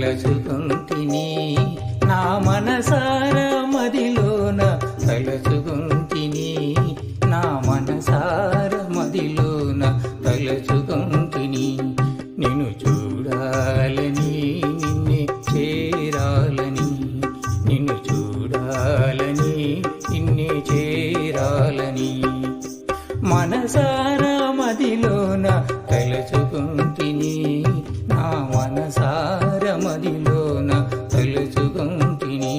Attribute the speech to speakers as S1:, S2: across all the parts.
S1: తలచుకుంటిని నా మనసార మదిలోన తలచుకుంటిని నా మనసార మదిలోన తలచుకుంటిని నిన్ను చూడాలని నిన్నే చేరాలని నిన్ను చూడాలని నిన్నే చేరాలని మనసార మదిలోన తలుచుకుంటిని నా మనసార మదిలోన తలుచుకుంటిని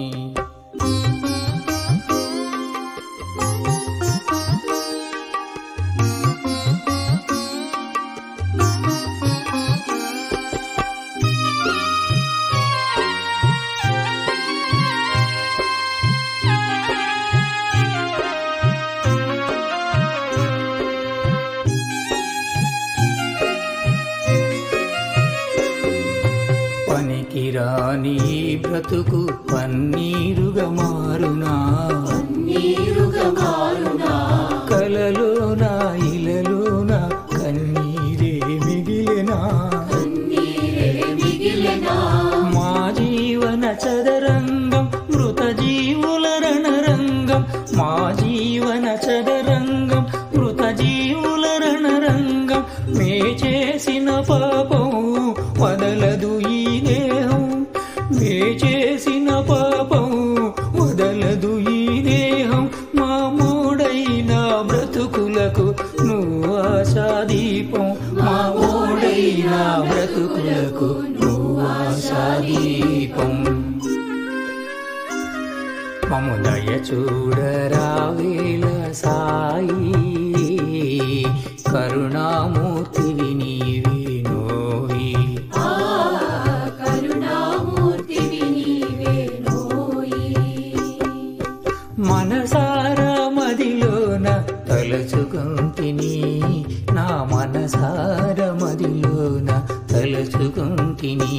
S1: పనికిరాని ఈ బ్రతుకు పన్నీరుగా మారునా
S2: నీరుగా మారునా
S1: కలలోన ఇలలోన కన్నీరే మిగిలినా
S2: నీరే మిగిలినా
S1: మా జీవన చదరంగం మృత జీవుల రణరంగం మా జీవన చదరంగం మృత జీవుల రణరంగం మే చేసిన పాపం వదలదు ఈ దేహం మే చేసిన పాపం వదలదు ఈ దేహం మా మూడైన బ్రతుకులకు నువ్వు ఆశాదీపం మా మూడైన బ్రతుకులకు నువ్వు ఆశాదీపం మము దయ చూడరావేల సాయి కరుణామూర్తివి నీవే నోయి
S2: ఆ కరుణామూర్తివి నీవే నోయి
S1: మనసార మదిలోన తలచుకుంటిని నా మనసార మదిలోన తలచుకుంటిని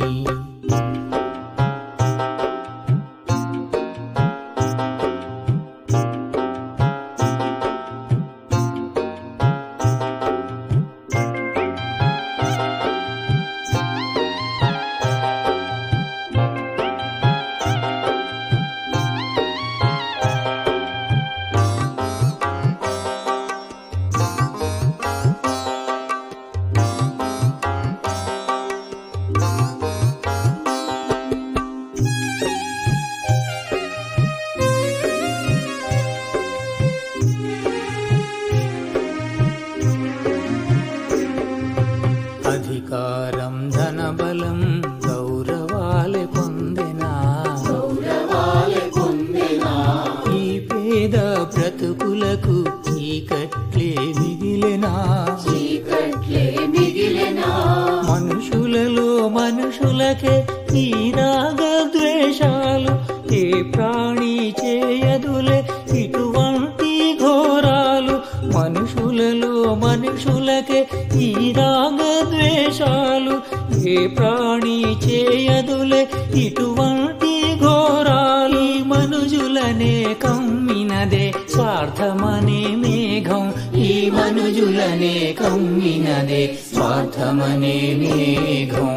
S1: అధికారం ధనబలం గౌరవాలే పొందెనా
S2: గౌరవాలే పొందెనా
S1: ఈ పేద బ్రతుకులకు చీకట్లే మిగిలినా
S2: చీకట్లే మిగిలినా
S1: మనుషులలో మనుషులకే ఈ రాగ ద్వేషాలు ఏ ప్రాణి చేయదులే ఇటువంటి ఘోరాలు మనుషులలో మనుషులకే ఈ రాగ ద్వేషాలు ఏ ప్రాణి చేయదులే ఇటువంటి ఘోరాలు ఈ మనుజులనే కమ్మినదే స్వార్థమనే మేఘం ఈ మనుజులనే కమ్మినదే స్వార్థమనే మేఘం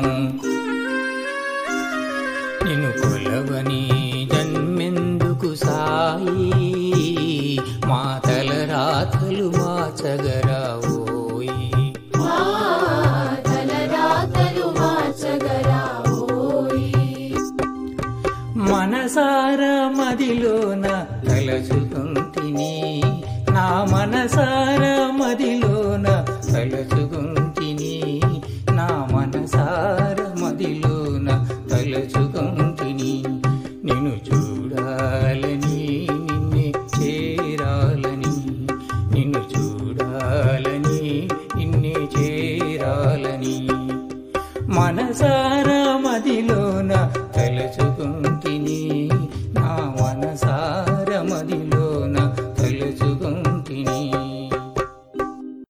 S1: నిన్ను కొలవని జన్మెందుకు సాయి మా తలరాతలు మార్చగరావోయి
S2: మా తలరాతలు మార్చగరావోయి
S1: మనసార మదిలోన తలచుకుంటిని నా మనసార మదిలోన తలచుకుంటిని నా మనసార మదిలోన తలచుకుంటిని